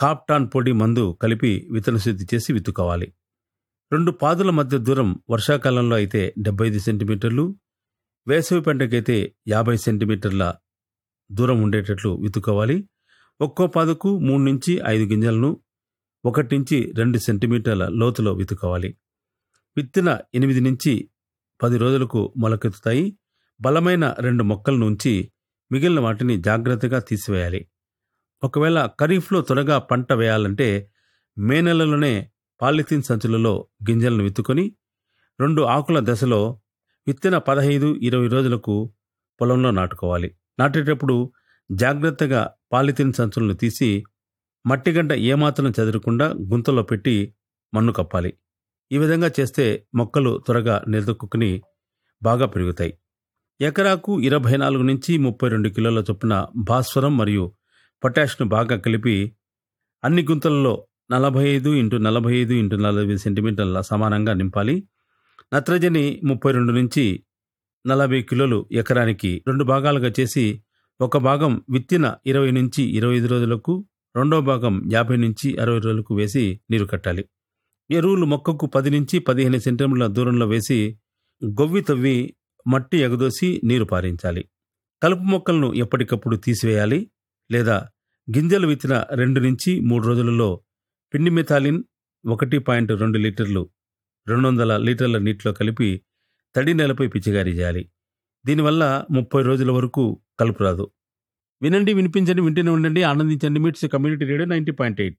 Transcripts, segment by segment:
captan పొడి మందు కలిపి విత్తన శుద్ధి చేసి విత్తుకోవాలి రెండు పాదుల మధ్య దూరం వర్షాకాలంలో అయితే డెబ్బై ఐదు సెంటీమీటర్లు వేసవి పంటకైతే యాభై సెంటీమీటర్ల దూరం ఉండేటట్లు విత్తుకోవాలి ఒక్కో పాదుకు మూడు నుంచి ఐదు గింజలను ఒకటి నుంచి రెండు సెంటీమీటర్ల లోతులో విత్తుకోవాలి విత్తిన ఎనిమిది నుంచి పది రోజులకు మొలకెత్తుతాయి బలమైన రెండు మొక్కలను ఉంచి మిగిలిన వాటిని జాగ్రత్తగా తీసివేయాలి ఒకవేళ ఖరీఫ్లో త్వరగా పంట వేయాలంటే మే నెలలోనే పాలిథిన్ సంచులలో గింజలను విత్తుకొని రెండు ఆకుల దశలో విత్తిన పదహైదు ఇరవై రోజులకు పొలంలో నాటుకోవాలి నాటేటప్పుడు జాగ్రత్తగా పాలిథిన్ సంచులను తీసి మట్టిగడ్డ ఏమాత్రం చెదరకుండా గుంతలో పెట్టి మన్ను కప్పాలి ఈ విధంగా చేస్తే మొక్కలు త్వరగా నిలదొక్కుని బాగా పెరుగుతాయి ఎకరాకు ఇరవై నాలుగు నుంచి ముప్పై రెండు కిలోల చొప్పున భాస్వరం మరియు పొటాష్ను బాగా కలిపి అన్ని గుంతలలో నలభై ఐదు ఇంటూ నలభై ఐదు ఇంటూ నలభై సెంటీమీటర్ల సమానంగా నింపాలి నత్రజని ముప్పై రెండు నుంచి నలభై కిలోలు ఎకరానికి రెండు భాగాలుగా చేసి ఒక భాగం విత్తిన ఇరవై నుంచి ఇరవై ఐదు రోజులకు రెండో భాగం యాభై నుంచి అరవై రోజులకు వేసి నీరు కట్టాలి ఎరువులు మొక్కకు పది నుంచి పదిహేను సెంటీమీటర్ల దూరంలో వేసి గొవ్వి తవ్వి మట్టి ఎగదోసి నీరు పారించాలి కలుపు మొక్కలను ఎప్పటికప్పుడు తీసివేయాలి లేదా గింజలు విత్తిన రెండు నుంచి మూడు రోజులలో పిండి మెథాలిన్ ఒకటి పాయింట్ రెండు లీటర్లు రెండు వందల లీటర్ల నీటిలో కలిపి తడి నేలపై పిచికారీ చేయాలి దీనివల్ల ముప్పై రోజుల వరకు కలుపు రాదు వినండి వినిపించండి వింటూనే ఉండండి ఆనందించండి MITS community radio ninety point eight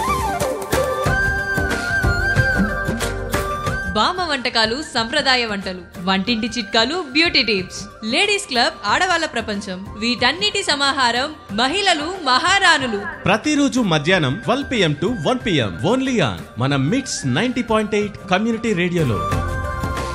బామ్మ వంటకాలు సంప్రదాయ వంటలు వంటింటి చిట్కాలు బ్యూటీ టిప్స్ లేడీస్ క్లబ్ ఆడవాళ్ళ ప్రపంచం వీటన్నిటి సమాహారం మహిళలు మహారాణులు ప్రతిరోజు మధ్యాహ్నం twelve PM to one PM only on మన MITS ninety point eight community రేడియోలో